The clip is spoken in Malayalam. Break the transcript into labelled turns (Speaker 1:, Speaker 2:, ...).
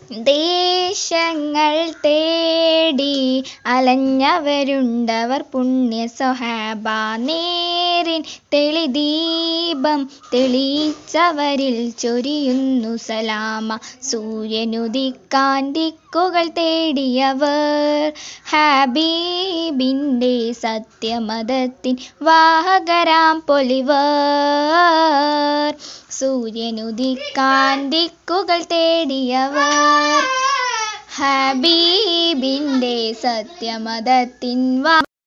Speaker 1: ദേശങ്ങൾ തേടി അലഞ്ഞവരുണ്ടവർ പുണ്യ സ്വഹാബ നേരിൻ തെളിദീപം തെളിയിച്ചവരിൽ ചൊരിയുന്നു സലാമ സൂര്യനുദിക്കാൻ ദിക്കുകൾ തേടിയവർ ഹാബീബിൻ്റെ സത്യമതത്തിൻ വാഹകരാം പൊലിവർ സൂര്യനുദിക്കാൻ ദിക്കുകൾ തേടിയവർ ഹബീബിൻ്റെ സത്യമതത്തിൻ വാ